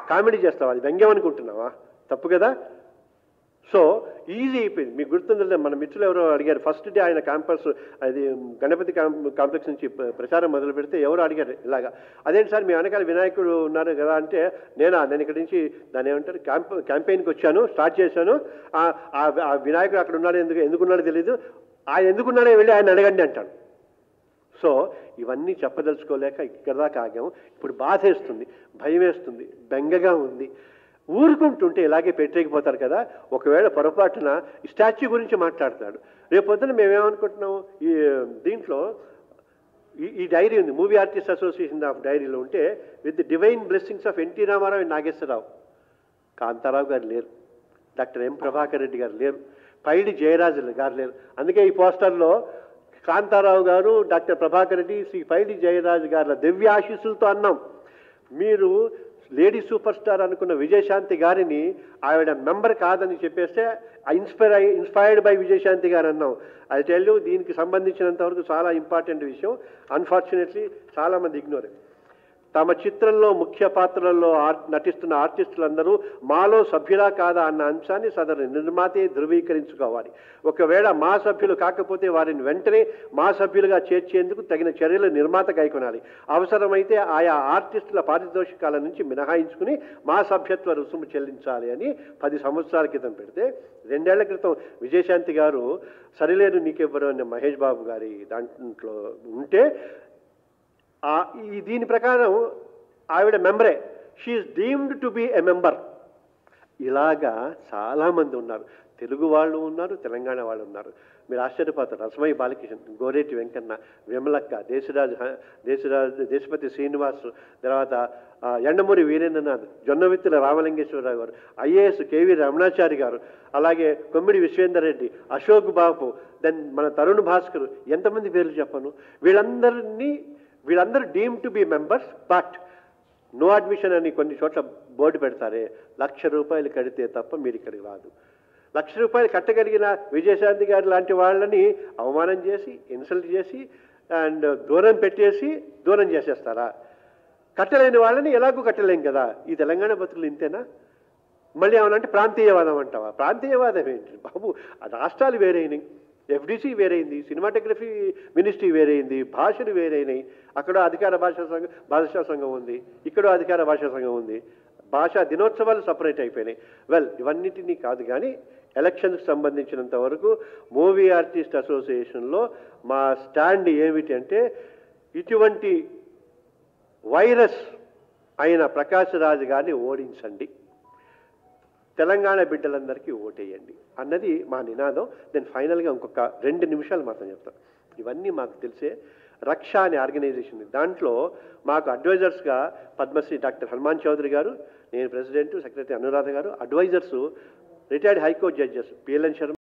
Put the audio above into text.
Comedy చేస్తావా అది వ్యంగ్యం అనుకుంటున్నావా తప్పు కదా సో ఈజీ అయిపోయింది మీకు గుర్తుందిలే మన మిత్రులు ఎవరో అడిగారు ఫస్ట్ డే ఆయన క్యాంపస్ అది గణపతి కాం- కాంప్లెక్స్ నుంచి ప్ర- ప్రచారం మొదలు పెడితే ఎవరు అడిగారు ఇలాగా అదేంటి సార్ మీ వెనకాల వినాయకుడు ఉన్నారు కదా అంటే నేనా నేను ఇక్కడి నుంచి దాన్ని ఏమంటారు క్యాంప్ క్యాంపెయిన్కి వచ్చాను స్టార్ట్ చేశాను ఆ- ఆ ఆ వినాయకుడు అక్కడ ఉన్నాడు ఎందుకు ఎందుకున్నాడో తెలియదు ఆయన ఎందుకున్నాడో వెళ్ళి ఆయన అడగండి అంటాను సో ఇవన్నీ చెప్పదలుచుకోలేక ఇక్కడ దాకా ఆగాం ఇప్పుడు బాధ వేస్తుంది భయం వేస్తుంది బెంగగా ఉంది ఊరుకుంటుంటే ఇలాగే పెట్టేకపోతారు కదా ఒకవేళ పొరపాటున ఈ స్టాచ్యూ గురించి మాట్లాడతాడు రేపు పొద్దున మేమేమనుకుంటున్నాం ఈ దీంట్లో ఈ ఈ డైరీ ఉంది మూవీ ఆర్టిస్ట్ అసోసియేషన్ ఆఫ్ డైరీలో ఉంటే with divine blessings of N T Rama Rao and Nageswara Rao Kantha Rao garu లేరు డాక్టర్ ఎం ప్రభాకర్ రెడ్డి గారు లేరు పైడి జయరాజు గారు లేరు అందుకే ఈ పోస్టర్లో కాంతారావు గారు డాక్టర్ ప్రభాకర్ రెడ్డి శ్రీ పైడి జయరాజు గారి దివ్య ఆశీస్సులతో అన్నాం మీరు లేడీ సూపర్ స్టార్ అనుకున్న విజయశాంతి గారిని ఆవిడ మెంబర్ కాదని చెప్పేస్తే ఇన్స్పైర్ అయి ఇన్స్పైర్డ్ బై విజయశాంతి గారు అన్నాం అది టెల్ దీనికి సంబంధించినంత వరకు చాలా ఇంపార్టెంట్ విషయం అన్ఫార్చునేట్లీ చాలామంది ఇగ్నోర్ తమ చిత్రంలో ముఖ్య పాత్రల్లో ఆర్- నటిస్తున్న ఆర్టిస్టులందరూ మాలో సభ్యులా కాదా అన్న అంశాన్ని సదరు నిర్మాతే ధృవీకరించుకోవాలి ఒకవేళ మా సభ్యులు కాకపోతే వారిని వెంటనే మా సభ్యులుగా చేర్చేందుకు తగిన చర్యలు నిర్మాత కైకొనాలి అవసరమైతే ఆయా ఆర్టిస్టుల పారితోషికాల నుంచి మినహాయించుకుని మా సభ్యత్వ రుసుము చెల్లించాలి అని పది సంవత్సరాల క్రితం పెడితే రెండేళ్ల క్రితం విజయశాంతి గారు సరిలేరు నీకెవ్వరు అనే మహేష్ బాబు గారి దాంట్లో ఉంటే ఆ ఈ దీని ప్రకారం ఆవిడ మెంబరే she is deemed to be a member ఇలాగా చాలామంది ఉన్నారు తెలుగు వాళ్ళు ఉన్నారు తెలంగాణ వాళ్ళు ఉన్నారు మీరు ఆశ్చర్యపోతారు రసమయ్య బాలకిషన్ గోరేటి వెంకన్న విమలక్క దేశరాజు హ- దేశరాజు దేశపతి శ్రీనివాస్ తర్వాత ఆ, ఎండమూరి వీరేంద్రనాథ్ జొన్నవిత్తుల రామలింగేశ్వరరావు గారు ఐఏఎస్ కేవీ రమణాచారి గారు అలాగే కొమ్మిడి విశ్వేందర్ రెడ్డి అశోక్ బాబు దెన్ మన తరుణ్ భాస్కర్ ఎంతమంది పేర్లు చెప్పను వీళ్ళందరినీ వీళ్ళందరూ deem to be members but no admission అని కొన్ని చోట్ల బోర్డు పెడతారే లక్ష రూపాయలు కడితే తప్ప మీరు ఇక్కడికి రాదు లక్ష రూపాయలు కట్టగలిగిన విజయశాంతి గారు లాంటి వాళ్ళని అవమానం చేసి ఇన్సల్ట్ చేసి అండ్ దూరం పెట్టేసి దూరం చేసేస్తారా కట్టలేని వాళ్ళని ఎలాగూ కట్టలేం కదా ఈ తెలంగాణ బతుకులు ఇంతేనా మళ్ళీ ఏమనంటే ప్రాంతీయవాదం అంటావా ప్రాంతీయవాదం ఏంటి బాబు ఆ రాష్ట్రాలు వేరైనాయి ఎఫ్డిసి వేరైంది సినిమాటోగ్రఫీ మినిస్ట్రీ వేరైంది భాషలు వేరైనాయి అక్కడ అధికార భాషా సంఘం భాషా సంఘం ఉంది ఇక్కడ అధికార భాషా సంఘం ఉంది భాషా దినోత్సవాలు సపరేట్ అయిపోయినాయి వెల్ ఇవన్నిటినీ కాదు కానీ ఎలక్షన్కి సంబంధించినంత వరకు మూవీ ఆర్టిస్ట్ అసోసియేషన్లో మా స్టాండ్ ఏమిటి అంటే ఇటువంటి వైరస్ అయిన ప్రకాష్ రాజ్ గారిని ఓడించండి తెలంగాణ బిడ్డలందరికీ ఓటేయండి అన్నది మా నినాదం నేను ఫైనల్గా ఇంకొక రెండు నిమిషాలు మాత్రం చెప్తాను ఇవన్నీ మాకు తెలిసే రక్ష అనే ఆర్గనైజేషన్ ఉంది. దాంట్లో మాకు అడ్వైజర్స్గా పద్మశ్రీ డాక్టర్ హనుమాన్ చౌదరి గారు నేను ప్రెసిడెంట్ సెక్రటరీ అనురాధ గారు advisers retired high court judges PLN Sharma